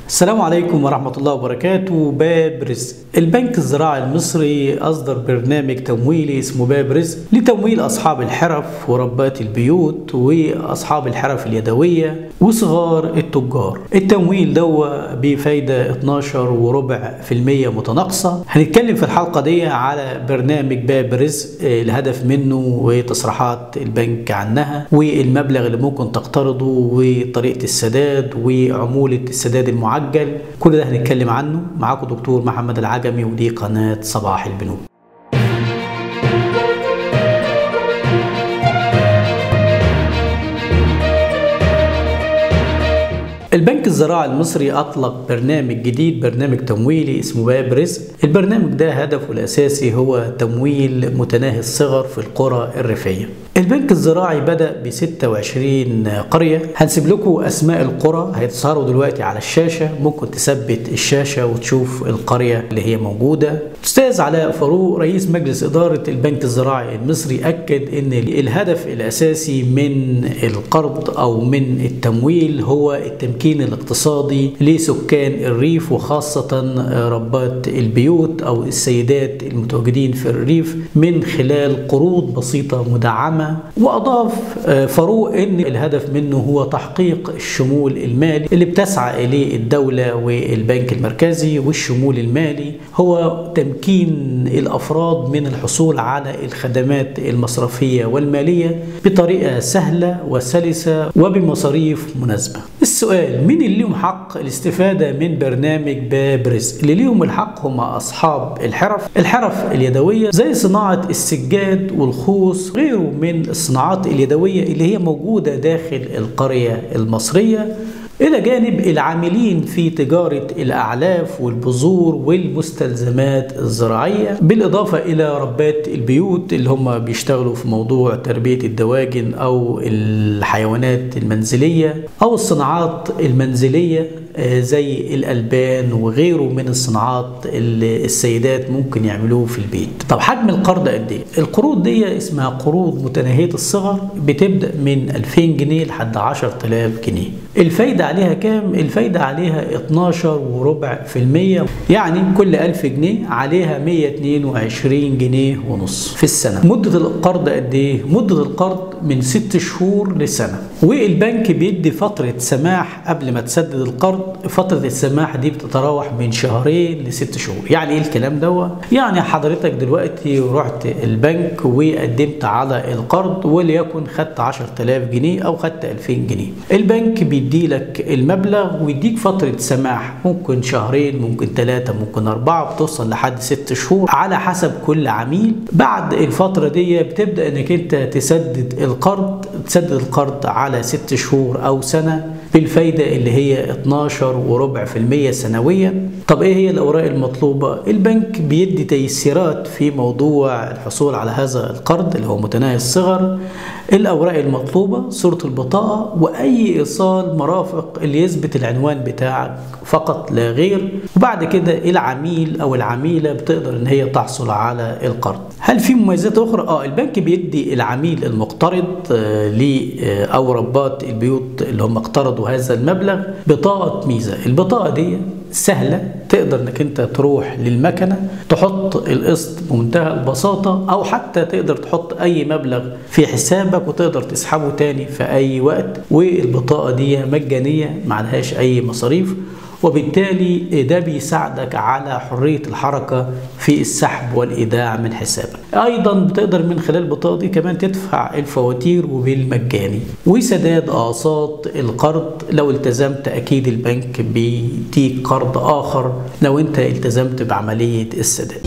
السلام عليكم ورحمة الله وبركاته باب رزق البنك الزراعي المصري أصدر برنامج تمويلي اسمه باب رزق لتمويل أصحاب الحرف وربات البيوت وأصحاب الحرف اليدوية وصغار التجار التمويل دوا بفايدة 12 وربع في المية متناقصة هنتكلم في الحلقة دي على برنامج باب رزق الهدف منه وتصريحات البنك عنها والمبلغ اللي ممكن تقترضه وطريقة السداد وعمولة السداد المعجل كل ده هنتكلم عنه معاكم دكتور محمد العجمي ودي قناة صباح البنوك البنك الزراعي المصري أطلق برنامج جديد برنامج تمويلي اسمه باب رزق البرنامج ده هدفه الأساسي هو تمويل متناهي الصغر في القرى الريفية البنك الزراعي بدأ ب 26 قرية هنسيب لكم أسماء القرى هيتظهروا دلوقتي على الشاشة ممكن تثبت الشاشة وتشوف القرية اللي هي موجودة أستاذ علاء فاروق رئيس مجلس إدارة البنك الزراعي المصري أكد أن الهدف الأساسي من القرض أو من التمويل هو التمكين الاقتصادي لسكان الريف وخاصة ربات البيوت أو السيدات المتواجدين في الريف من خلال قروض بسيطة مدعمة وأضاف فاروق أن الهدف منه هو تحقيق الشمول المالي اللي بتسعى إليه الدولة والبنك المركزي والشمول المالي هو تمكين الأفراد من الحصول على الخدمات المصرفية والمالية بطريقة سهلة وسلسة وبمصاريف مناسبة السؤال مين اللي ليهم حق الاستفادة من برنامج باب رزق اللي ليهم الحق هم أصحاب الحرف الحرف اليدوية زي صناعة السجاد والخوص غيره من الصناعات اليدوية اللي هي موجودة داخل القرية المصرية إلى جانب العاملين في تجارة الأعلاف والبذور والمستلزمات الزراعية بالإضافة إلى ربات البيوت اللي هم بيشتغلوا في موضوع تربية الدواجن أو الحيوانات المنزلية أو الصناعات المنزلية زي الألبان وغيره من الصناعات اللي السيدات ممكن يعملوه في البيت طب حجم القرض قد ايه القروض دي اسمها قروض متناهية الصغر بتبدأ من 2000 جنيه لحد 10000 جنيه الفايدة عليها كام الفايدة عليها 12 وربع في المية يعني كل 1000 جنيه عليها 122 جنيه ونص في السنة مدة القرض قد ايه مدة القرض من 6 شهور لسنة والبنك بيدي فترة سماح قبل ما تسدد القرض فترة السماح دي بتتراوح من شهرين لست شهور يعني ايه الكلام دوت يعني حضرتك دلوقتي رحت البنك وقدمت على القرض وليكن خدت 10000 جنيه او خدت 2000 جنيه البنك بيدي لك المبلغ ويديك فترة سماح ممكن شهرين ممكن ثلاثة ممكن أربعة بتوصل لحد ست شهور على حسب كل عميل بعد الفترة دي بتبدأ انك انت تسدد القرض تسدد القرض على ست شهور او سنة بالفايدة اللي هي 12 وربع في المية سنويا طب ايه هي الاوراق المطلوبة البنك بيدي تيسيرات في موضوع الحصول على هذا القرض اللي هو متناهي الصغر الاوراق المطلوبة صورة البطاقة واي ايصال مرافق اللي يثبت العنوان بتاعك فقط لا غير وبعد كده العميل او العميلة بتقدر ان هي تحصل على القرض هل في مميزات اخرى اه البنك بيدي العميل المقترض آه ل او ربات البيوت اللي هم اقترضوا هذا المبلغ بطاقة ميزة البطاقة دي سهلة تقدر انك انت تروح للمكنة تحط القسط بمنتهى البساطة او حتى تقدر تحط اي مبلغ في حسابك وتقدر تسحبه تاني في اي وقت والبطاقة دي مجانية معلهاش اي مصاريف وبالتالي ده بيساعدك على حرية الحركة في السحب والإيداع من حسابك أيضا بتقدر من خلال البطاقة دي كمان تدفع الفواتير وبالمجاني وسداد أقساط القرض لو التزمت أكيد البنك بيديك قرض آخر لو أنت التزمت بعملية السداد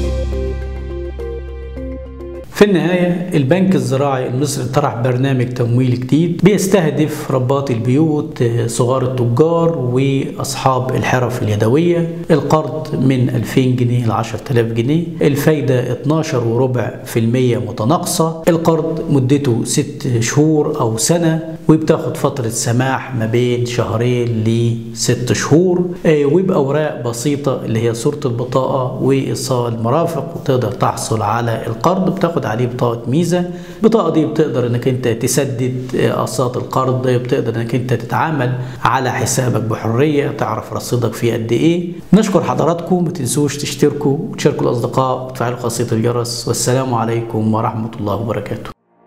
في النهاية البنك الزراعي المصري طرح برنامج تمويل جديد بيستهدف ربات البيوت صغار التجار وأصحاب الحرف اليدوية القرض من 2000 جنيه ل 10000 جنيه الفايدة 12 وربع في المية متناقصة القرض مدته 6 شهور أو سنة وبتاخد فترة سماح ما بين شهرين لست شهور وبأوراق بسيطة اللي هي صورة البطاقة وإيصال مرافق وتقدر تحصل على القرض بتاخد عليه بطاقة ميزة البطاقة دي بتقدر انك انت تسدد اقساط القرض بتقدر انك انت تتعامل على حسابك بحرية تعرف رصيدك فيه قد ايه نشكر حضراتكم ما تنسوش تشتركوا وتشاركوا الاصدقاء وتفعلوا خاصية الجرس والسلام عليكم ورحمة الله وبركاته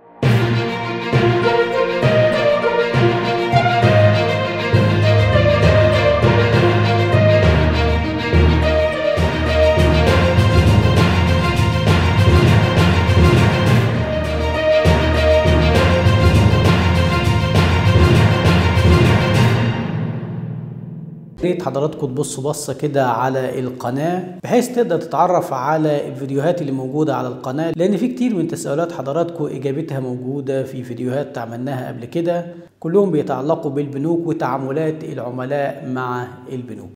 ريت حضراتكم تبصوا بصه كده على القناه بحيث تقدر تتعرف على الفيديوهات اللي موجوده على القناه لان في كتير من تساؤلات حضراتكم اجابتها موجوده في فيديوهات عملناها قبل كده كلهم بيتعلقوا بالبنوك وتعاملات العملاء مع البنوك